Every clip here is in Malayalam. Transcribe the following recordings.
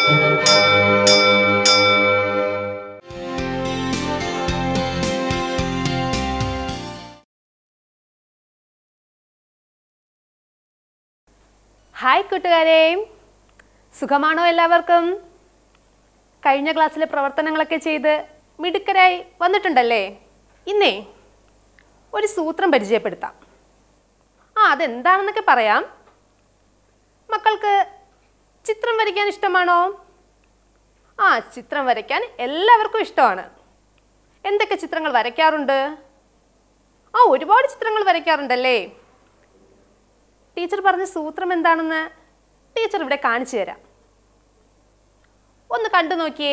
ഹായ് കൂട്ടുകാരെ സുഖമാണോ എല്ലാവർക്കും കഴിഞ്ഞ ക്ലാസ്സിലെ പ്രവർത്തനങ്ങളൊക്കെ ചെയ്ത് മിടുക്കരായി വന്നിട്ടുണ്ടല്ലേ ഇന്നേ ഒരു സൂത്രം പരിചയപ്പെടുത്താം ആ അതെന്താണെന്നൊക്കെ പറയാം മക്കൾക്ക് ചിത്രം വരയ്ക്കാൻ ഇഷ്ടമാണോ ആ ചിത്രം വരയ്ക്കാൻ എല്ലാവർക്കും ഇഷ്ടമാണ് എന്തൊക്കെ ചിത്രങ്ങൾ വരയ്ക്കാറുണ്ട് ആ ഒരുപാട് ചിത്രങ്ങൾ വരയ്ക്കാറുണ്ടല്ലേ ടീച്ചർ പറഞ്ഞ സൂത്രം എന്താണെന്ന് ടീച്ചർ ഇവിടെ കാണിച്ചു തരാം ഒന്ന് കണ്ടു നോക്കിയേ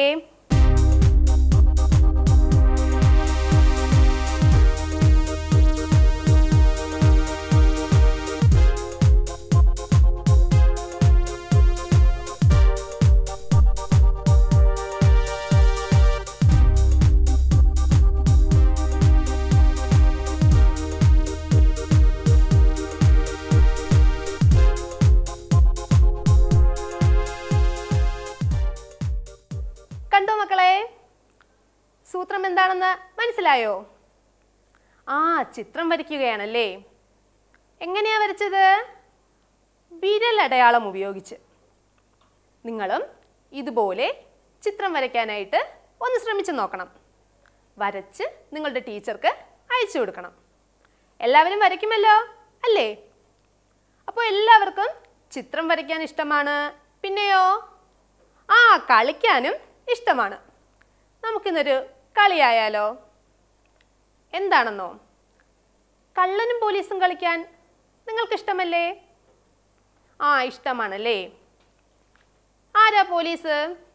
കണ്ടോ മക്കളെ സൂത്രം എന്താണെന്ന് മനസ്സിലായോ ആ ചിത്രം വരയ്ക്കുകയാണല്ലേ എങ്ങനെയാ വരച്ചത് വിരലടയാളം ഉപയോഗിച്ച് നിങ്ങളും ഇതുപോലെ ചിത്രം വരയ്ക്കാനായിട്ട് ഒന്ന് ശ്രമിച്ചു നോക്കണം വരച്ച് നിങ്ങളുടെ ടീച്ചർക്ക് അയച്ചു കൊടുക്കണം എല്ലാവരും വരയ്ക്കുമല്ലോ അല്ലേ അപ്പോൾ എല്ലാവർക്കും ചിത്രം വരയ്ക്കാൻ ഇഷ്ടമാണ് പിന്നെയോ ആ കളിക്കാനും ഇഷ്ടമാണ് നമുക്കിന്നൊരു കളിയായാലോ എന്താണെന്നോ കള്ളനും പോലീസും കളിക്കാൻ നിങ്ങൾക്ക് ഇഷ്ടമല്ലേ ആ ഇഷ്ടമാണല്ലേ ആരാ പോലീസ്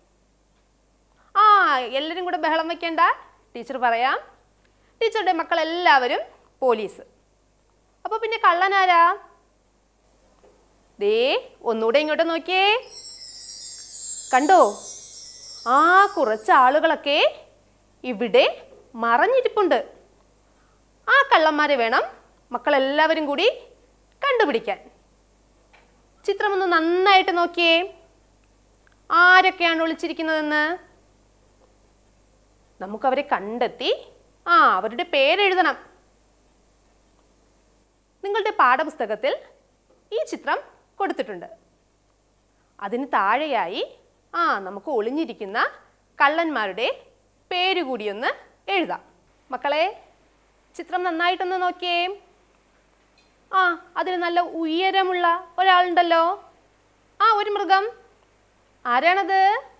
ആ എല്ലാവരും കൂടെ ബഹളം വയ്ക്കേണ്ട ടീച്ചർ പറയാം ടീച്ചറുടെ മക്കളെല്ലാവരും പോലീസ് അപ്പോൾ പിന്നെ കള്ളനാരാ ദേ ഒന്നുകൂടെ ഇങ്ങോട്ട് നോക്കിയേ കണ്ടോ ആ കുറച്ച് ആളുകളൊക്കെ ഇവിടെ മറഞ്ഞിരിപ്പുണ്ട് ആ കള്ളന്മാരെ വേണം മക്കളെല്ലാവരും കൂടി കണ്ടുപിടിക്കാൻ ചിത്രമൊന്ന് നന്നായിട്ട് നോക്കിയേ ആരൊക്കെയാണ് ഒളിച്ചിരിക്കുന്നതെന്ന് നമുക്കവരെ കണ്ടെത്തി ആ അവരുടെ പേരെഴുതണം നിങ്ങളുടെ പാഠപുസ്തകത്തിൽ ഈ ചിത്രം കൊടുത്തിട്ടുണ്ട് അതിന് താഴെയായി ആ നമുക്ക് ഒളിഞ്ഞിരിക്കുന്ന കള്ളന്മാരുടെ പേര് കൂടിയൊന്ന് എഴുതാം മക്കളെ ചിത്രം നന്നായിട്ടൊന്ന് നോക്കിയേ ആ അതിന് നല്ല ഉയരമുള്ള ഒരാളുണ്ടല്ലോ ആ ഒരു മൃഗം ആരാണത്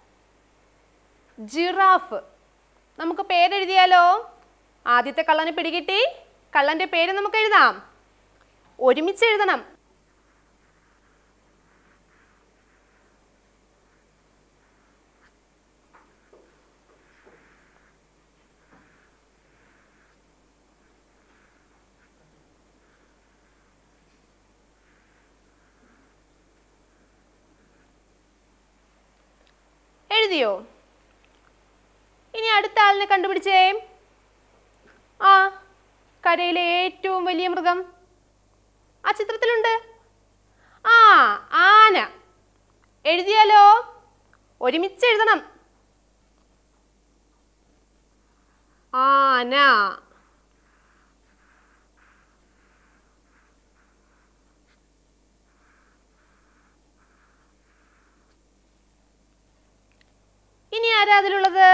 ജിറാഫ് നമുക്ക് പേരെഴുതിയാലോ ആദ്യത്തെ കള്ളനെ പിടികിട്ടി കള്ളൻ്റെ പേര് നമുക്ക് എഴുതാം ഒരുമിച്ച് എഴുതണം എഴുതിയോ ഇനി അടുത്ത ആളിനെ കണ്ടുപിടിച്ചേ ആ കരയിലെ ഏറ്റവും വലിയ മൃഗം ആ ചിത്രത്തിലുണ്ട് ആ ആന എഴുതിയാലോ ഒരുമിച്ച് എഴുതണം ആന ഇനി ആരാ അതിലുള്ളത്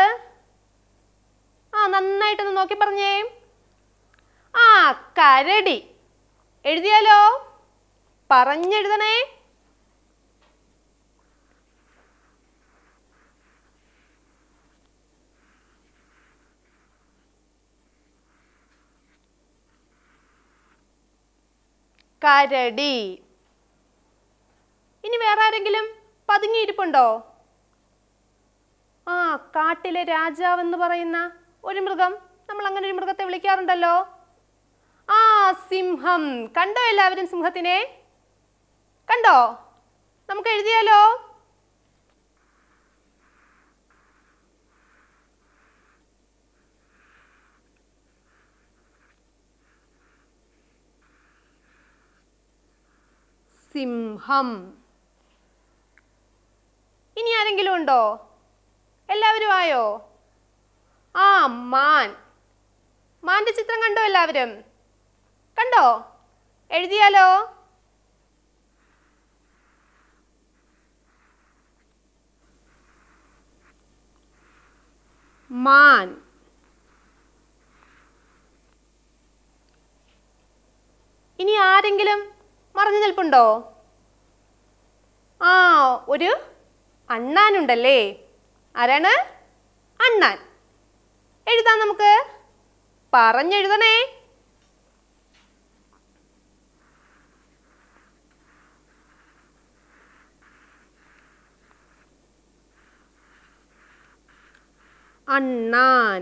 ആ നന്നായിട്ടൊന്ന് നോക്കി പറഞ്ഞേ ആ കരടി എഴുതിയാലോ പറഞ്ഞെഴുതണേ കരടി ഇനി വേറെ ആരെങ്കിലും പതുങ്ങിയിരിപ്പുണ്ടോ ആ കാട്ടിലെ രാജാവ് എന്ന് പറയുന്ന ഒരു മൃഗം നമ്മൾ അങ്ങനെ ഒരു മൃഗത്തെ വിളിക്കാറുണ്ടല്ലോ ആ സിംഹം കണ്ടോ എല്ലാവരും സിംഹത്തിനെ കണ്ടോ നമുക്ക് എഴുതിയാലോ സിംഹം ഇനി ആരെങ്കിലും ഉണ്ടോ എല്ലാവരും ആയോ ആ മാൻ മാന്റെ ചിത്രം കണ്ടോ എല്ലാവരും കണ്ടോ എഴുതിയാലോ മാൻ ഇനി ആരെങ്കിലും മറഞ്ഞു നിൽപ്പുണ്ടോ ആ ഒരു അണ്ണാനുണ്ടല്ലേ ആരാണ് അണ്ണാൻ എഴുതാം നമുക്ക് പറഞ്ഞെഴുതണേ അണ്ണാൻ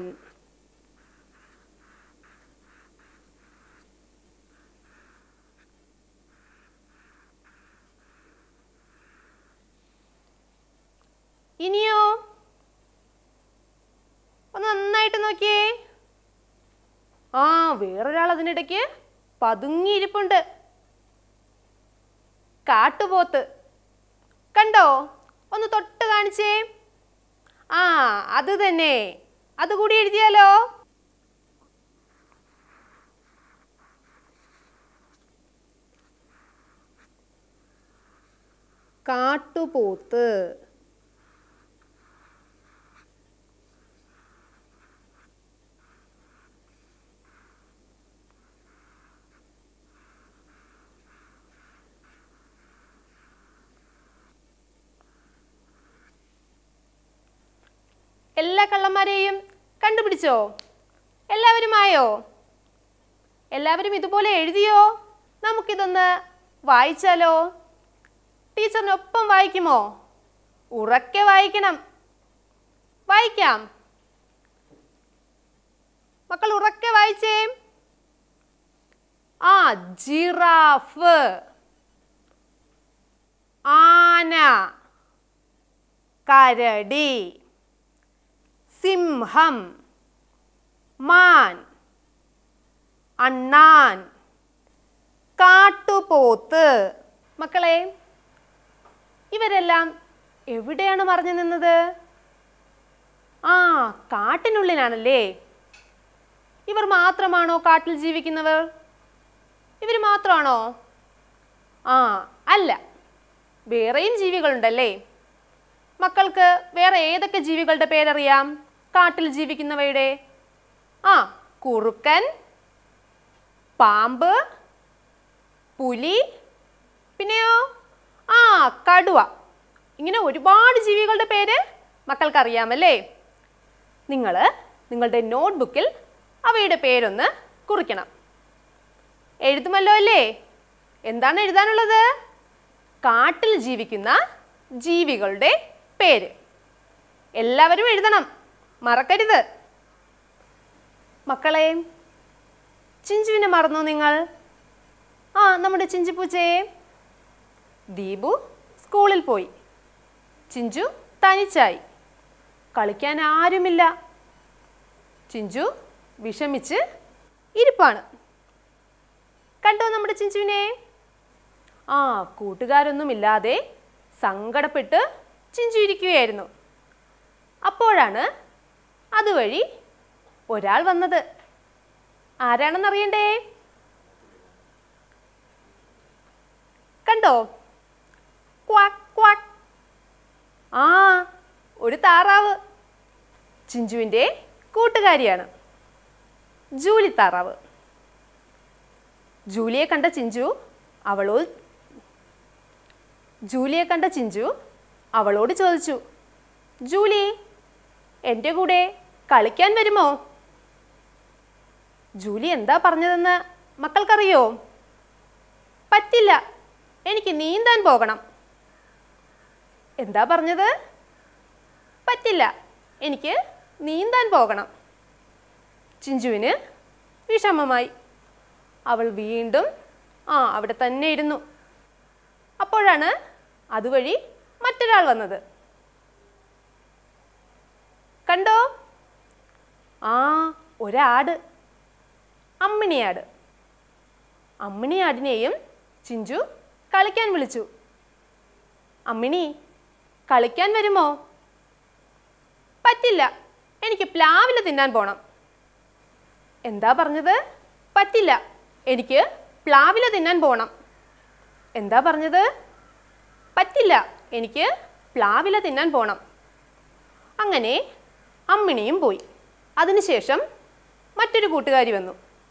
ഇനിയോ ഒന്ന് നന്നായിട്ട് നോക്കിയേ ആ വേറൊരാൾ അതിനിടയ്ക്ക് പതുങ്ങിയിരിപ്പുണ്ട് കാട്ടുപോത്ത് കണ്ടോ ഒന്ന് തൊട്ട് കാണിച്ചേ ആ അത് തന്നെ അതുകൂടി എഴുതിയാലോ കാട്ടുപോത്ത് എല്ലാ കള്ളന്മാരെയും കണ്ടുപിടിച്ചോ എല്ലാവരും ആയോ എല്ലാവരും ഇതുപോലെ എഴുതിയോ നമുക്കിതൊന്ന് വായിച്ചാലോ ടീച്ചറിനൊപ്പം വായിക്കുമോ ഉറക്കെ വായിക്കണം വായിക്കാം മക്കൾ ഉറക്കെ വായിച്ചേ ആ ജിറാഫ് ആന കരടി സിംഹം മാൻ അണ്ണാൻ കാട്ടുപോത്ത് മക്കളെ ഇവരെല്ലാം എവിടെയാണ് മറഞ്ഞു നിന്നത് ആ കാട്ടിനുള്ളിലാണല്ലേ ഇവർ മാത്രമാണോ കാട്ടിൽ ജീവിക്കുന്നവർ ഇവർ മാത്രമാണോ ആ അല്ല വേറെയും ജീവികളുണ്ടല്ലേ മക്കൾക്ക് വേറെ ഏതൊക്കെ ജീവികളുടെ പേരറിയാം കാട്ടിൽ ജീവിക്കുന്നവയുടെ ആ കുറുക്കൻ പാമ്പ് പുലി പിന്നെയോ ആ കടുവ ഇങ്ങനെ ഒരുപാട് ജീവികളുടെ പേര് മക്കൾക്ക് അറിയാമല്ലേ നിങ്ങൾ നിങ്ങളുടെ നോട്ട്ബുക്കിൽ അവയുടെ പേരൊന്ന് കുറിക്കണം എഴുതുമല്ലോ അല്ലേ എന്താണ് എഴുതാനുള്ളത് കാട്ടിൽ ജീവിക്കുന്ന ജീവികളുടെ പേര് എല്ലാവരും എഴുതണം മറക്കരുത് മക്കളെ ചിഞ്ചുവിനെ മറന്നോ നിങ്ങൾ ആ നമ്മുടെ ചിഞ്ചുപൂച്ചയെ ദീപു സ്കൂളിൽ പോയി ചിഞ്ചു തനിച്ചായി കളിക്കാൻ ആരുമില്ല ചിഞ്ചു വിഷമിച്ച് ഇരിപ്പാണ് കണ്ടോ നമ്മുടെ ചിഞ്ചുവിനെ ആ കൂട്ടുകാരൊന്നുമില്ലാതെ സങ്കടപ്പെട്ട് ചിഞ്ചു ഇരിക്കുകയായിരുന്നു അപ്പോഴാണ് അതുവഴി ഒരാൾ വന്നത് ആരാണെന്നറിയണ്ടേ കണ്ടോ ക്വാക്ക് ക്വാക്ക് ആ ഒരു താറാവ് ചിഞ്ചുവിൻ്റെ കൂട്ടുകാരിയാണ് ജൂലി താറാവ് ജൂലിയെ കണ്ട ചിഞ്ചു അവളോട് ജൂലിയെ കണ്ട ചിഞ്ചു അവളോട് ചോദിച്ചു ജൂലി എൻ്റെ കൂടെ കളിക്കാൻ വരുമോ ജൂലി എന്താ പറഞ്ഞതെന്ന് മക്കൾക്കറിയോ പറ്റില്ല എനിക്ക് നീന്താൻ പോകണം എന്താ പറഞ്ഞത് പറ്റില്ല എനിക്ക് നീന്താൻ പോകണം ചിഞ്ചുവിന് വിഷമമായി അവൾ വീണ്ടും ആ അവിടെ തന്നെ ഇരുന്നു അപ്പോഴാണ് അതുവഴി മറ്റൊരാൾ വന്നത് കണ്ടോ ആ ഒരാട് അമ്മിണിയാട് അമ്മിണിയാടിനെയും ചിഞ്ചു കളിക്കാൻ വിളിച്ചു അമ്മിണി കളിക്കാൻ വരുമോ പറ്റില്ല എനിക്ക് പ്ലാവില തിന്നാൻ പോണം എന്താ പറഞ്ഞത് പറ്റില്ല എനിക്ക് പ്ലാവില തിന്നാൻ പോണം എന്താ പറഞ്ഞത് പറ്റില്ല എനിക്ക് പ്ലാവില തിന്നാൻ പോണം അങ്ങനെ അമ്മിണിയും പോയി അതിനുശേഷം മറ്റൊരു കൂട്ടുകാരി വന്നു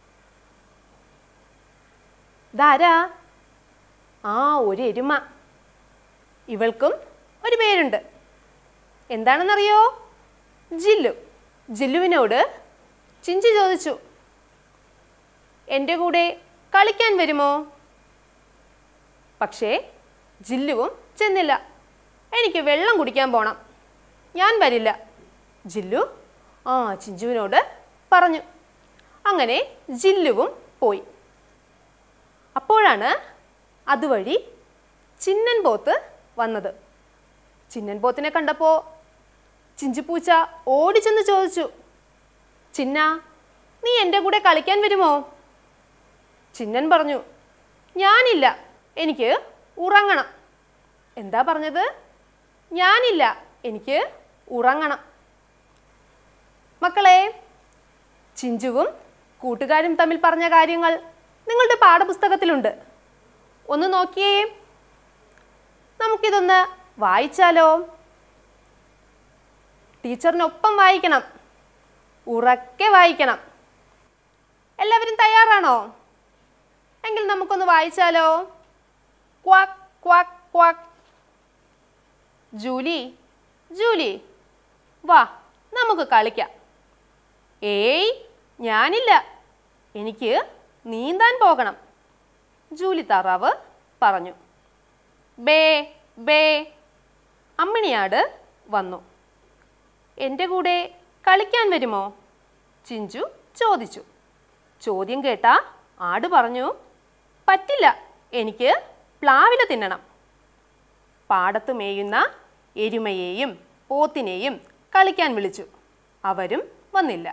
ധാരാ ആ ഒരു എരുമ ഇവൾക്കും ഒരു പേരുണ്ട് എന്താണെന്നറിയോ ജില്ലു ജില്ലുവിനോട് ചിഞ്ചി ചോദിച്ചു എൻ്റെ കൂടെ കളിക്കാൻ വരുമോ പക്ഷേ ജില്ലുവും ചെന്നില്ല എനിക്ക് വെള്ളം കുടിക്കാൻ പോണം ഞാൻ വരില്ല ജില്ലു ആ ചിഞ്ചുവിനോട് പറഞ്ഞു അങ്ങനെ ജില്ലുവും പോയി അപ്പോഴാണ് അതുവഴി ചിന്നൻ പോത്ത് വന്നത് ചിന്നൻ പോത്തിനെ കണ്ടപ്പോൾ ചിഞ്ചുപൂച്ച ഓടിച്ചെന്ന് ചോദിച്ചു ചിന്ന നീ എൻ്റെ കൂടെ കളിക്കാൻ വരുമോ ചിന്നൻ പറഞ്ഞു ഞാനില്ല എനിക്ക് ഉറങ്ങണം എന്താ പറഞ്ഞത് ഞാനില്ല എനിക്ക് ഉറങ്ങണം മക്കളെ ചിഞ്ചുവും കൂട്ടുകാരും തമ്മിൽ പറഞ്ഞ കാര്യങ്ങൾ നിങ്ങളുടെ പാഠപുസ്തകത്തിലുണ്ട് ഒന്ന് നോക്കിയേ നമുക്കിതൊന്ന് വായിച്ചാലോ ടീച്ചറിനൊപ്പം വായിക്കണം ഉറക്കെ വായിക്കണം എല്ലാവരും തയ്യാറാണോ എങ്കിൽ നമുക്കൊന്ന് വായിച്ചാലോ quack quack quack Julie Julie വാ നമുക്ക് കളിക്കാം ഏയ് ഞാനില്ല എനിക്ക് നീന്താൻ പോകണം ജൂലി താറാവ് പറഞ്ഞു ബേ ബേ അമ്മിണിയാട് വന്നു എൻ്റെ കൂടെ കളിക്കാൻ വരുമോ ചിഞ്ചു ചോദിച്ചു ചോദ്യം കേട്ട ആട് പറഞ്ഞു പറ്റില്ല എനിക്ക് പ്ലാവില തിന്നണം പാടത്ത് മേയുന്ന എരുമയെയും പോത്തിനെയും കളിക്കാൻ വിളിച്ചു അവരും വന്നില്ല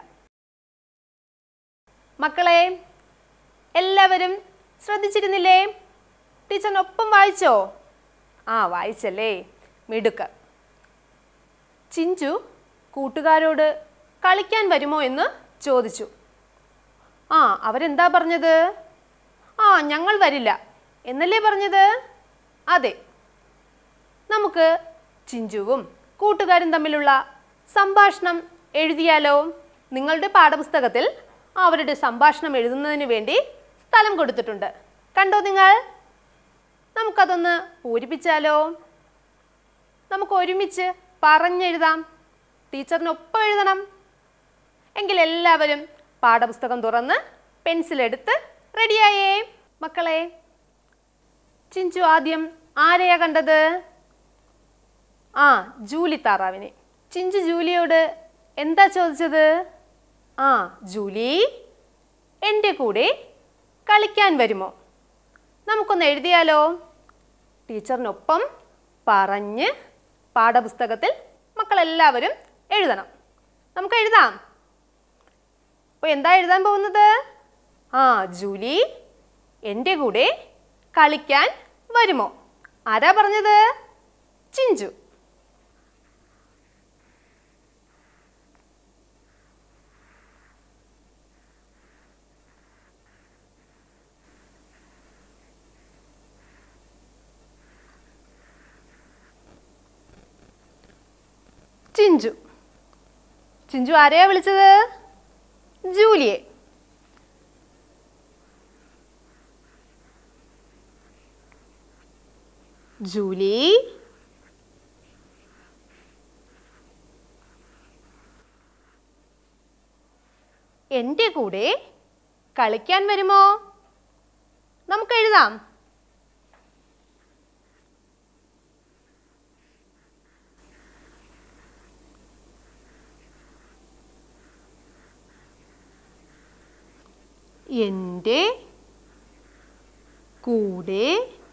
മക്കളെ എല്ലാവരും ശ്രദ്ധിച്ചിരുന്നില്ലേ ടീച്ചറിനൊപ്പം വായിച്ചോ ആ വായിച്ചല്ലേ മിടുക്ക് ചിഞ്ചു കൂട്ടുകാരോട് കളിക്കാൻ വരുമോ എന്ന് ചോദിച്ചു ആ അവരെന്താ പറഞ്ഞത് ആ ഞങ്ങൾ വരില്ല എന്നല്ലേ പറഞ്ഞത് അതെ നമുക്ക് ചിഞ്ചുവും കൂട്ടുകാരും തമ്മിലുള്ള സംഭാഷണം എഴുതിയാലോ നിങ്ങളുടെ പാഠപുസ്തകത്തിൽ അവരുടെ സംഭാഷണം എഴുതുന്നതിന് വേണ്ടി സ്ഥലം കൊടുത്തിട്ടുണ്ട് കണ്ടോ നിങ്ങൾ നമുക്കതൊന്ന് പൂരിപ്പിച്ചാലോ നമുക്ക് ഒരുമിച്ച് പറഞ്ഞെഴുതാം ടീച്ചറിനൊപ്പം എഴുതണം എങ്കിൽ എല്ലാവരും പാഠപുസ്തകം തുറന്ന് പെൻസിലെടുത്ത് റെഡിയായേ മക്കളെ ചിഞ്ചു ആദ്യം ആരെയാ കണ്ടത് ആ ജൂലി താറാവിനെ ചിഞ്ചു ജൂലിയോട് എന്താ ചോദിച്ചത് ആ ജൂലി എൻ്റെ കൂടെ കളിക്കാൻ വരുമോ നമുക്കൊന്ന് എഴുതിയാലോ ടീച്ചറിനൊപ്പം പറഞ്ഞ് പാഠപുസ്തകത്തിൽ മക്കളെല്ലാവരും എഴുതണം നമുക്ക് എഴുതാം അപ്പോൾ എന്താ എഴുതാൻ പോകുന്നത് ആ ജൂലി എൻ്റെ കൂടെ കളിക്കാൻ വരുമോ ആരാ പറഞ്ഞത് ചിഞ്ചു ചിഞ്ചു ചിഞ്ചു ആരെയാ വിളിച്ചത് ജൂലിയെ ജൂലി എൻ്റെ കൂടെ കളിക്കാൻ വരുമോ നമുക്ക് എഴുതാം എൻ്റെ കൂടെ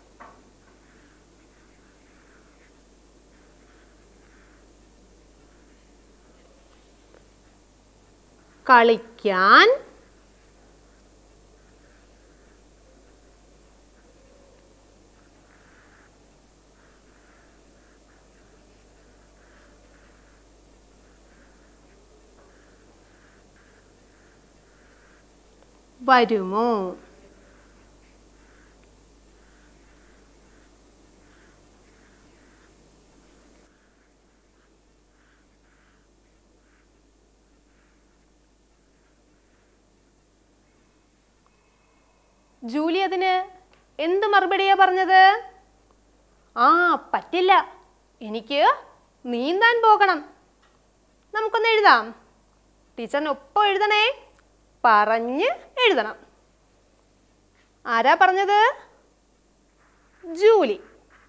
കളിക്കാൻ വരുമോ ജൂലി അതിന് എന്ത് മറുപടിയാ പറഞ്ഞത് ആ പറ്റില്ല എനിക്ക് നീന്താൻ പോകണം നമുക്കൊന്ന് എഴുതാം ടീച്ചറിനൊപ്പം എഴുതണേ പറഞ്ഞ് എഴുതണം ആരാ പറഞ്ഞത് ജൂലി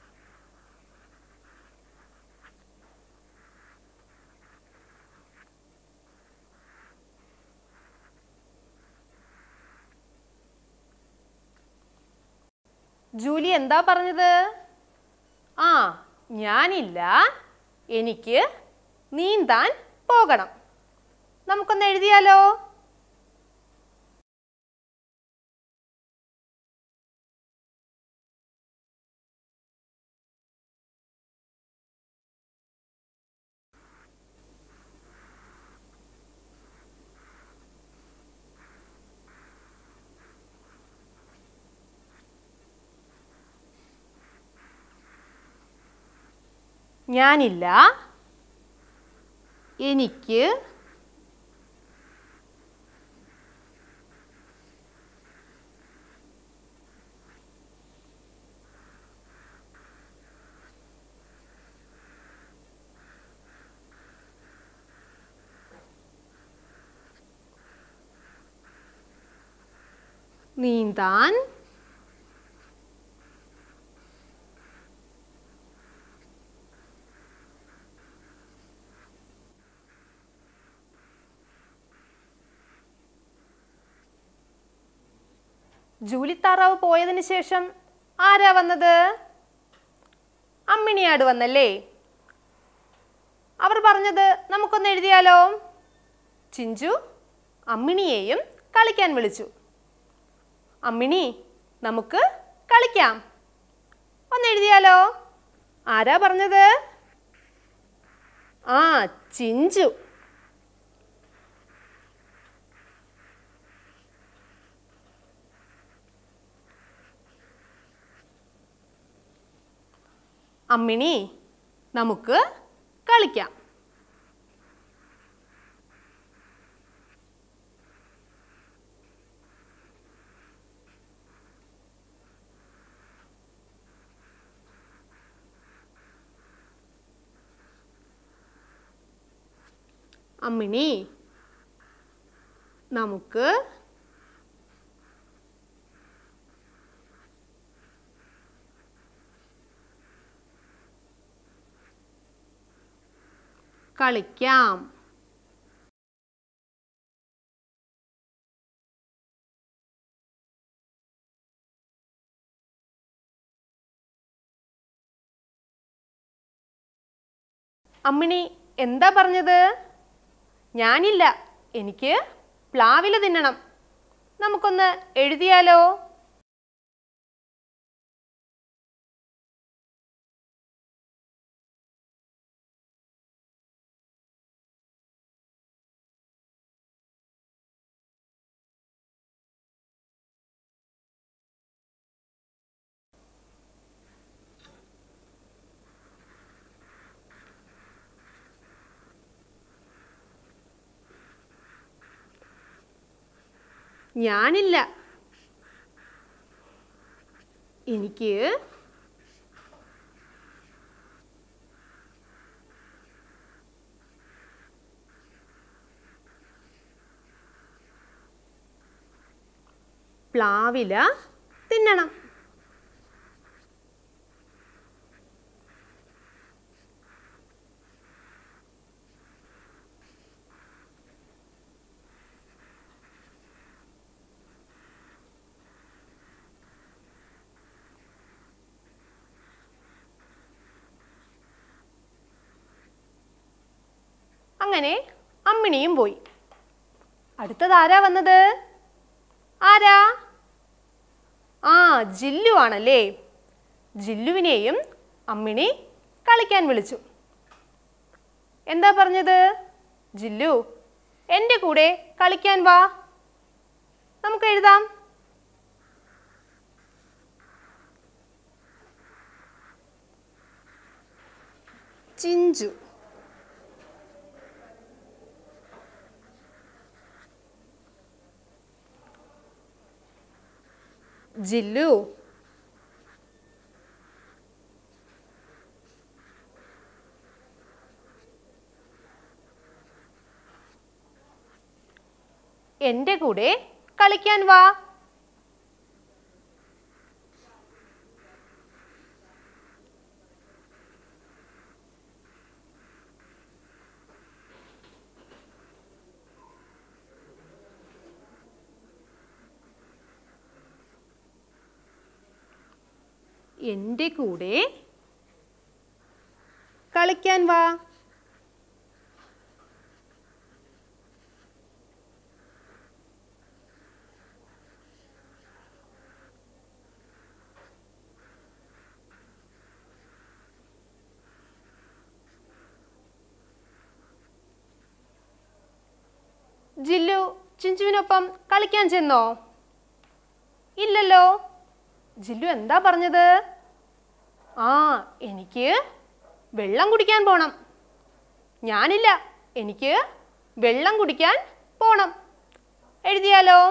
ജൂലി എന്താ പറഞ്ഞത് ആ ഞാനില്ല എനിക്ക് നീന്താൻ പോകണം നമുക്കൊന്ന് എഴുതിയാലോ ഞാനില്ല എനിക്ക് നീന്താൻ ജൂലിത്താറാവ് പോയതിന് ശേഷം ആരാ വന്നത് അമ്മിണിയാട് വന്നല്ലേ അവർ പറഞ്ഞത് നമുക്കൊന്ന് എഴുതിയാലോ ചിഞ്ചു അമ്മിണിയെയും കളിക്കാൻ വിളിച്ചു അമ്മിണി നമുക്ക് കളിക്കാം ഒന്ന് എഴുതിയാലോ ആരാ പറഞ്ഞത് ആ ചിഞ്ചു അമ്മിണി നമുക്ക് കളിക്കാം അമ്മിണി നമുക്ക് കളിക്കാം അമ്മിണി എന്താ പറഞ്ഞത് ഞാനില്ല എനിക്ക് പ്ലാവില തിന്നണം നമുക്കൊന്ന് എഴുതിയാലോ ഞാനില്ല എനിക്ക് പ്ലാവില തിന്നണം അങ്ങനെ അമ്മിണിയും പോയി അടുത്തത് ആരാ വന്നത് ആരാ ആ ജില്ലു ആണല്ലേ ജില്ലുവിനെയും അമ്മിണി കളിക്കാൻ വിളിച്ചു എന്താ പറഞ്ഞത് ജില്ലു എൻ്റെ കൂടെ കളിക്കാൻ വാ നമുക്ക് എഴുതാം ചിഞ്ചു ജില്ലു എൻ്റെ കൂടെ കളിക്കാൻ വാ എൻ്റെ കൂടെ കളിക്കാൻ വാ ജില്ലു ചിഞ്ചുവിനൊപ്പം കളിക്കാൻ ചെന്നോ ഇല്ലല്ലോ ജില്ലു എന്താ പറഞ്ഞത് ആ എനിക്ക് വെള്ളം കുടിക്കാൻ പോണം ഞാനില്ല എനിക്ക് വെള്ളം കുടിക്കാൻ പോണം എഴുതിയാലോ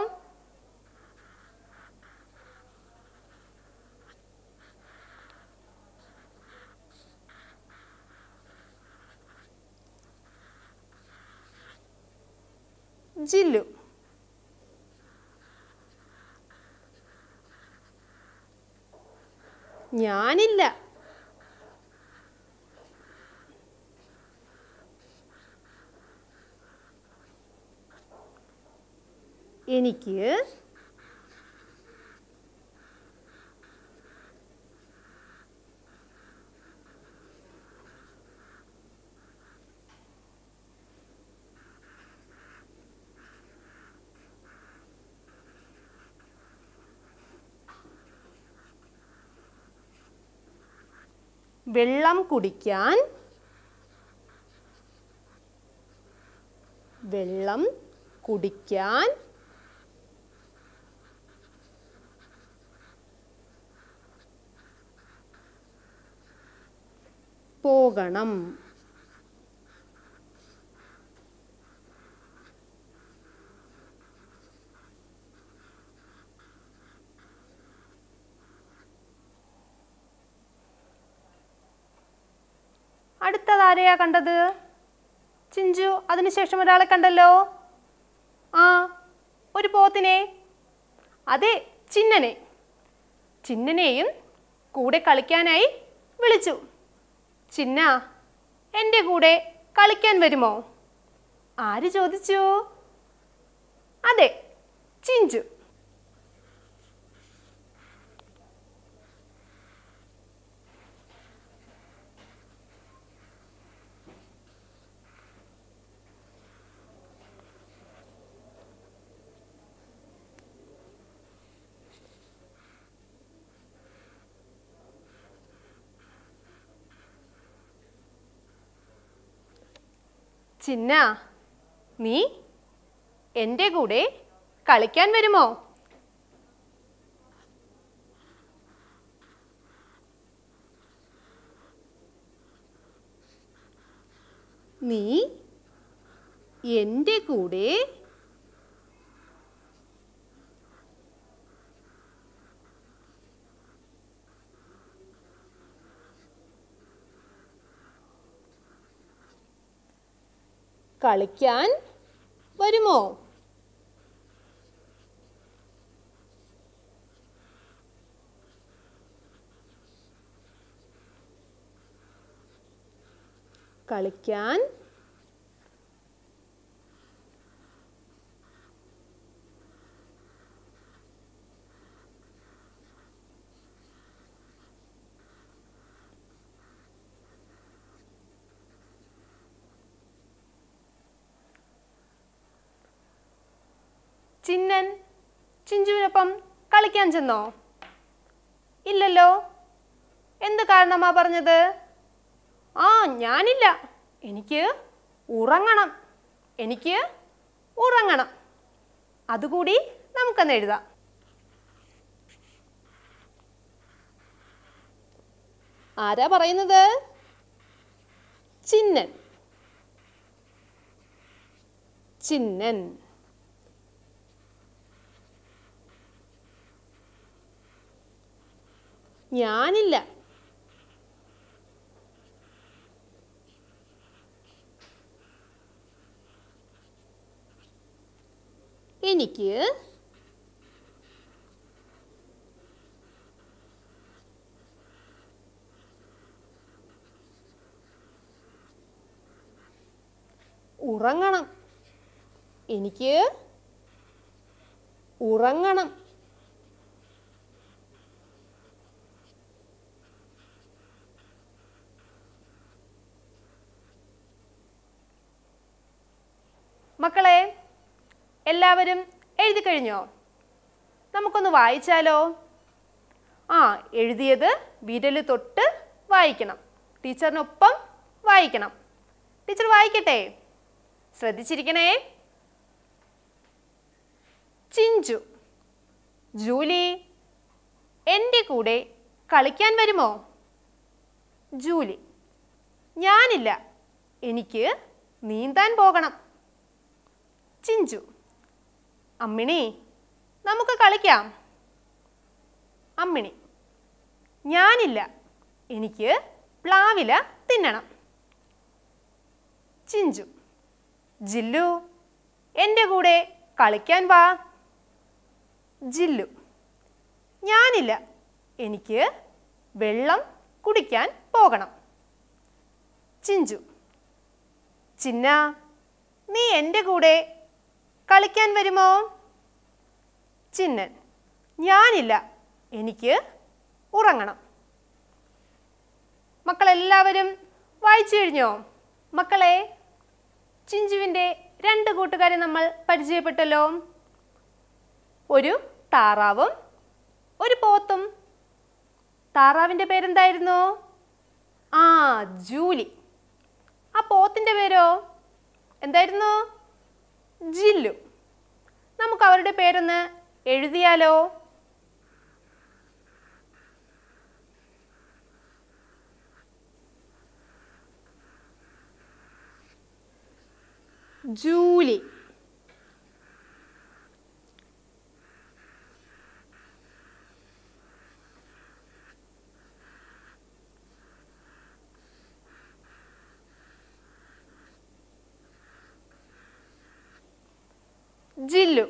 ജില്ലു ഞാനില്ല എനിക്ക് വെള്ളം കുടിക്കാൻ വെള്ളം കുടിക്കാൻ പോകണം അടുത്തതാരെയാ കണ്ടത് ചിഞ്ചു അതിനുശേഷം ഒരാളെ കണ്ടല്ലോ ആ ഒരു പോത്തിനെ അതെ ചിന്നനെ ചിന്നനെയും കൂടെ കളിക്കാനായി വിളിച്ചു ചിന്ന എൻ്റെ കൂടെ കളിക്കാൻ വരുമോ ആര് ചോദിച്ചു അതെ ചിഞ്ചു ചിന്ന നീ എൻ്റെ കൂടെ കളിക്കാൻ വരുമോ നീ എൻ്റെ കൂടെ കളിക്കാൻ വരുമോ കളിക്കാൻ ചിന്നൻ ചിഞ്ചുവിനൊപ്പം കളിക്കാൻ ചെന്നോ ഇല്ലല്ലോ എന്ത് കാരണമാ പറഞ്ഞത് ആ ഞാനില്ല എനിക്ക് ഉറങ്ങണം എനിക്ക് ഉറങ്ങണം അതുകൂടി നമുക്ക് നമുക്കൊന്ന് എഴുതാം ആരാ പറയുന്നത് ചിന്നൻ ചിന്നൻ ഞാനില്ല എനിക്ക് ഉറങ്ങണം എനിക്ക് ഉറങ്ങണം മക്കളെ എല്ലാവരും എഴുതി കഴിഞ്ഞോ നമുക്കൊന്ന് വായിച്ചാലോ ആ എഴുതിയത് വിരൽ തൊട്ട് വായിക്കണം ടീച്ചറിനൊപ്പം വായിക്കണം ടീച്ചർ വായിക്കട്ടെ ശ്രദ്ധിച്ചിരിക്കണേ ചിഞ്ചു ജൂലി എൻ്റെ കൂടെ കളിക്കാൻ വരുമോ ജൂലി ഞാനില്ല എനിക്ക് നീന്താൻ പോകണം ചിഞ്ചു അമ്മിണി നമുക്ക് കളിക്കാം അമ്മിണി ഞാനില്ല എനിക്ക് പ്ലാവില തിന്നണം ചിഞ്ചു ജില്ലു എൻ്റെ കൂടെ കളിക്കാൻ വാ ജില്ലു ഞാനില്ല എനിക്ക് വെള്ളം കുടിക്കാൻ പോകണം ചിഞ്ചു ചിന്ന നീ എൻ്റെ കൂടെ കളിക്കാൻ വരുമോ ചിന്നൻ ഞാനില്ല എനിക്ക് ഉറങ്ങണം മക്കളെല്ലാവരും വായിച്ചു കഴിഞ്ഞോ മക്കളെ ചിഞ്ചുവിൻ്റെ രണ്ട് കൂട്ടുകാരെ നമ്മൾ പരിചയപ്പെട്ടല്ലോ ഒരു താറാവും ഒരു പോത്തും താറാവിൻ്റെ പേരെന്തായിരുന്നു ആ ജൂലി ആ പോത്തിൻ്റെ പേരോ എന്തായിരുന്നു ജില്ലു നമുക്ക് അവരുടെ പേരൊന്ന് എഴുതിയാലോ ജൂലി ജില്ലു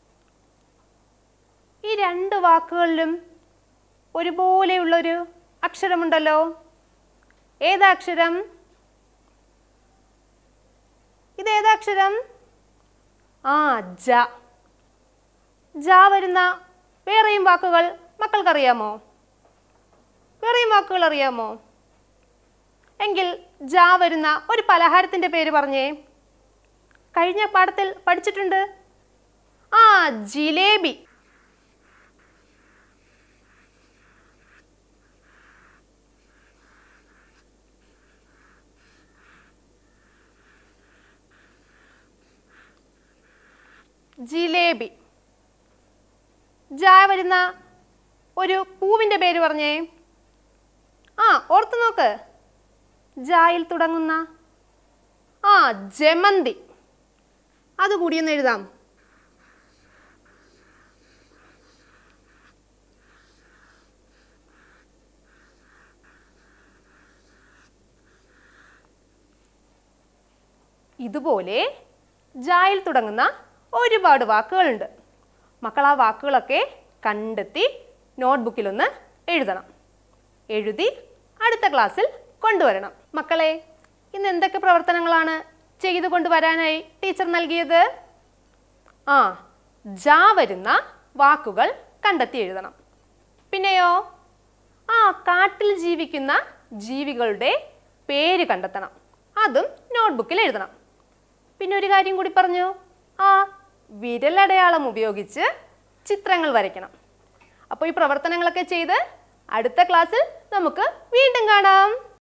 ഈ രണ്ട് വാക്കുകളിലും ഒരുപോലെയുള്ളൊരു അക്ഷരമുണ്ടല്ലോ ഏതാ അക്ഷരം ഇതേതാ അക്ഷരം ആ ജ ജ വരുന്ന വേറെയും വാക്കുകൾ മക്കൾക്കറിയാമോ വേറെയും വാക്കുകൾ അറിയാമോ എങ്കിൽ ജ വരുന്ന ഒരു പലഹാരത്തിൻ്റെ പേര് പറഞ്ഞേ കഴിഞ്ഞ പാഠത്തിൽ പഠിച്ചിട്ടുണ്ട് ആ ജിലേബി ജിലേബി ജാ വരുന്ന ഒരു പൂവിൻ്റെ പേര് പറഞ്ഞേ ആ ഓർത്തു നോക്ക് ജായിൽ തുടങ്ങുന്ന ആ ജമന്തി അതുകൂടി ഒന്ന് എഴുതാം ഇതുപോലെ ജായിൽ തുടങ്ങുന്ന ഒരുപാട് വാക്കുകളുണ്ട് മക്കൾ ആ വാക്കുകളൊക്കെ കണ്ടെത്തി നോട്ട്ബുക്കിലൊന്ന് എഴുതണം എഴുതി അടുത്ത ക്ലാസ്സിൽ കൊണ്ടുവരണം മക്കളെ ഇന്ന് എന്തൊക്കെ പ്രവർത്തനങ്ങളാണ് ചെയ്തു കൊണ്ടുവരാനായി ടീച്ചർ നൽകിയത് ആ ജാ വരുന്ന വാക്കുകൾ കണ്ടെത്തി എഴുതണം പിന്നെയോ ആ കാട്ടിൽ ജീവിക്കുന്ന ജീവികളുടെ പേര് കണ്ടെത്തണം അതും നോട്ട്ബുക്കിൽ എഴുതണം പിന്നെ ഒരു കാര്യം കൂടി പറഞ്ഞു ആ വിരലടയാളം ഉപയോഗിച്ച് ചിത്രങ്ങൾ വരയ്ക്കണം അപ്പോൾ ഈ പ്രവർത്തനങ്ങളൊക്കെ ചെയ്ത് അടുത്ത ക്ലാസ്സിൽ നമുക്ക് വീണ്ടും കാണാം